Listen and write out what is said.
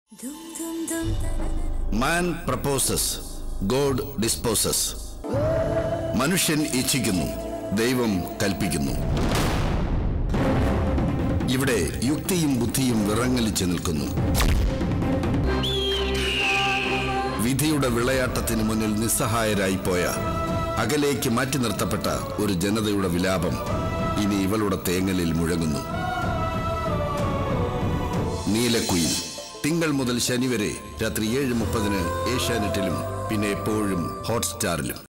മാൻ proposes God disposes മനുഷ്യൻ ഇച്ഛിക്കുന്നു ദൈവം കൽപ്പിക്കുന്നു ഇവിടെ യുക്തിയും ബുദ്ധിയും വിറങ്ങലിച്ചു നിൽക്കുന്നു വിധിയുടെ വിളയാട്ടത്തിന് മുന്നിൽ നിസ്സഹായരായി പോയ അകലേക്ക് മാറ്റി നിർത്തപ്പെട്ട ഒരു ജനതയുടെ വിലാപം ഇനി ഇവളുടെ തേങ്ങലിൽ മുഴങ്ങുന്നു നീലക്കുയിൽ തിങ്കൾ മുതൽ ശനി വരെ രാത്രി ഏഴ് മുപ്പതിന് ഏഷ്യാനെറ്റിലും പിന്നെ എപ്പോഴും ഹോട്ട്സ്റ്റാറിലും